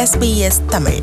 SBS Tamil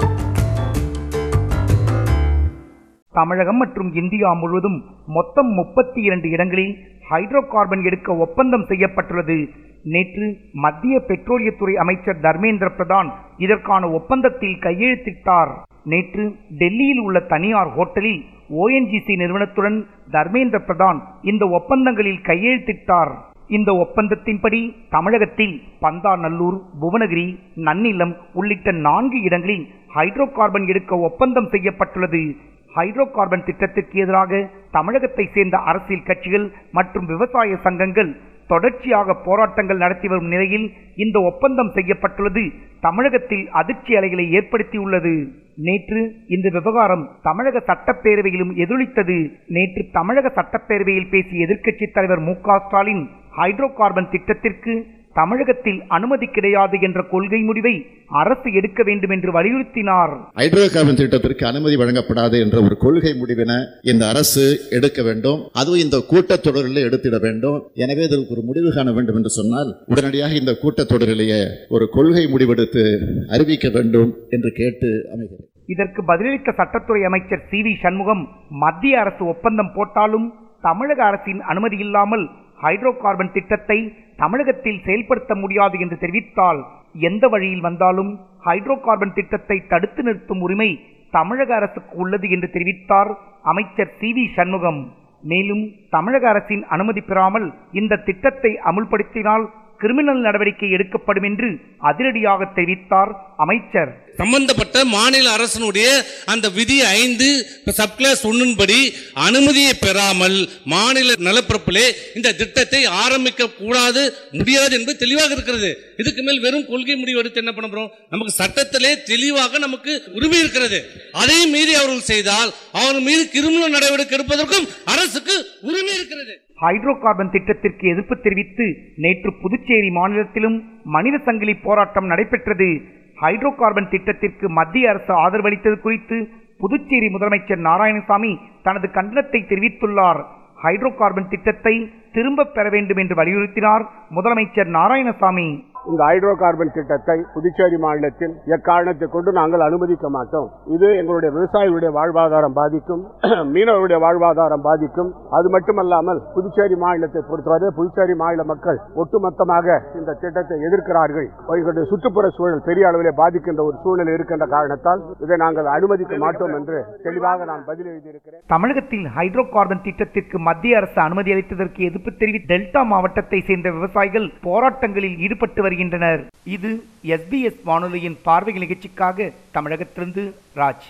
தமிழகம் மற்றும் India முழுவதும் மொத்தம் முப்பத்தி இரண்டு இடங்களில் ஹைட்ரோ கார்பன் எடுக்க ஒப்பந்தம் செய்யப்பட்டுள்ளது நேற்று மத்திய பெட்ரோலியத்துறை அமைச்சர் தர்மேந்திர பிரதான் இதற்கான ஒப்பந்தத்தில் கையெழுத்திட்டார் நேற்று டெல்லியில் உள்ள தனியார் ஹோட்டலில் ஓஎன்ஜிசி நிறுவனத்துடன் தர்மேந்திர பிரதான் இந்த ஒப்பந்தங்களில் கையெழுத்திட்டார் இந்த ஒப்பந்தத்தின்படி தமிழகத்தில் பந்தாநல்லூர் புவனகிரி நன்னிலம் உள்ளிட்ட நான்கு இடங்களில் ஹைட்ரோ கார்பன் எடுக்க ஒப்பந்தம் செய்யப்பட்டுள்ளது ஹைட்ரோ கார்பன் திட்டத்திற்கு எதிராக தமிழகத்தை சேர்ந்த அரசியல் கட்சிகள் மற்றும் விவசாய சங்கங்கள் தொடர்ச்சியாக போராட்டங்கள் நடத்தி வரும் நிலையில் இந்த ஒப்பந்தம் செய்யப்பட்டுள்ளது தமிழகத்தில் அதிர்ச்சி அலைகளை ஏற்படுத்தியுள்ளது நேற்று இந்த விவகாரம் தமிழக சட்டப்பேரவையிலும் எதிரொலித்தது நேற்று தமிழக சட்டப்பேரவையில் பேசிய எதிர்க்கட்சித் தலைவர் மு க ஸ்டாலின் ஹைட்ரோ கார்பன் திட்டத்திற்கு தமிழகத்தில் அனுமதி கிடையாது என்ற கொள்கை முடிவை அரசு எடுக்க வேண்டும் என்று வலியுறுத்தினார் ஹைட்ரோ கார்பன் திட்டத்திற்கு அனுமதி வழங்கப்படாது என்ற ஒரு கொள்கை முடிவினை இந்த அரசு எடுக்க வேண்டும் அதுவும் இந்த கூட்டத்தொடரில் எடுத்திட வேண்டும் எனவே இதற்கு ஒரு முடிவு காண வேண்டும் என்று சொன்னால் உடனடியாக இந்த கூட்டத்தொடரிலேயே ஒரு கொள்கை முடிவெடுத்து அறிவிக்க வேண்டும் என்று கேட்டு அமைகிறேன் இதற்கு பதிலளித்த சட்டத்துறை அமைச்சர் சி வி சண்முகம் மத்திய அரசு ஒப்பந்தம் போட்டாலும் தமிழக அரசின் அனுமதி இல்லாமல் ஹைட்ரோ கார்பன் திட்டத்தை தமிழகத்தில் செயல்படுத்த முடியாது என்று தெரிவித்தால் எந்த வழியில் வந்தாலும் ஹைட்ரோ கார்பன் திட்டத்தை தடுத்து நிறுத்தும் உரிமை தமிழக அரசுக்கு உள்ளது என்று தெரிவித்தார் அமைச்சர் சி வி சண்முகம் மேலும் தமிழக அரசின் அனுமதி பெறாமல் இந்த திட்டத்தை அமுல்படுத்தினால் கிரிமினல் நடவடிக்கை எடுக்கப்படும் என்று அதிரடியாக தெரிவித்தார் அமைச்சர் சம்பந்தப்பட்ட மாநில அரசனுடைய அந்த விதி ஐந்து சப்கிளாஸ் ஒன்றின்படி அனுமதியை பெறாமல் மாநில நிலப்பரப்பிலே இந்த திட்டத்தை ஆரம்பிக்க கூடாது முடியாது என்பது தெளிவாக இருக்கிறது இதுக்கு மேல் வெறும் கொள்கை முடிவு எடுத்து என்ன பண்ண போறோம் நமக்கு சட்டத்திலே தெளிவாக நமக்கு உரிமை இருக்கிறது அதை மீறி அவர்கள் செய்தால் அவர் மீது கிரிமினல் நடவடிக்கை எடுப்பதற்கும் அரசுக்கு உரிமை இருக்கிறது ஹைட்ரோ கார்பன் திட்டத்திற்கு எதிர்ப்பு தெரிவித்து நேற்று புதுச்சேரி மாநிலத்திலும் மனித சங்கிலி போராட்டம் நடைபெற்றது ஹைட்ரோ கார்பன் திட்டத்திற்கு மத்திய அரசு ஆதரவளித்தது குறித்து புதுச்சேரி முதலமைச்சர் நாராயணசாமி தனது கண்டனத்தை தெரிவித்துள்ளார் ஹைட்ரோ கார்பன் திட்டத்தை திரும்பப் பெற வேண்டும் என்று வலியுறுத்தினார் முதலமைச்சர் நாராயணசாமி இந்த ஹைட்ரோ கார்பன் திட்டத்தை புதுச்சேரி மாநிலத்தில் எக்காரணத்தை கொண்டு நாங்கள் அனுமதிக்க மாட்டோம் இது எங்களுடைய விவசாயிகளுடைய வாழ்வாதாரம் பாதிக்கும் மீனவருடைய வாழ்வாதாரம் பாதிக்கும் அது மட்டுமல்லாமல் புதுச்சேரி மாநிலத்தை பொறுத்தவரை புதுச்சேரி மாநில மக்கள் ஒட்டுமொத்தமாக இந்த திட்டத்தை எதிர்க்கிறார்கள் எங்களுடைய சுற்றுப்புற சூழல் பெரிய அளவிலே பாதிக்கின்ற ஒரு சூழ்நிலை இருக்கின்ற காரணத்தால் இதை நாங்கள் அனுமதிக்க மாட்டோம் என்று தெளிவாக நான் பதில் எழுதியிருக்கிறேன் தமிழகத்தில் ஹைட்ரோ கார்பன் திட்டத்திற்கு மத்திய அரசு அனுமதி அளித்ததற்கு எதிர்ப்பு தெரிவித்து டெல்டா மாவட்டத்தை சேர்ந்த விவசாயிகள் போராட்டங்களில் ஈடுபட்டு வருகின்றனர் இது எஸ்பிஎஸ் வானொலியின் பார்வை நிகழ்ச்சிக்காக தமிழகத்திலிருந்து ராஜ்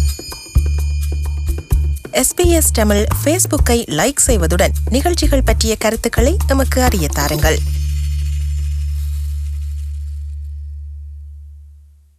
SBS தமிழ் ஃபேஸ்புக்கை லைக் செய்வதுடன் நிகழ்ச்சிகள் பற்றிய கருத்துக்களை எமக்கு அறிய தாருங்கள்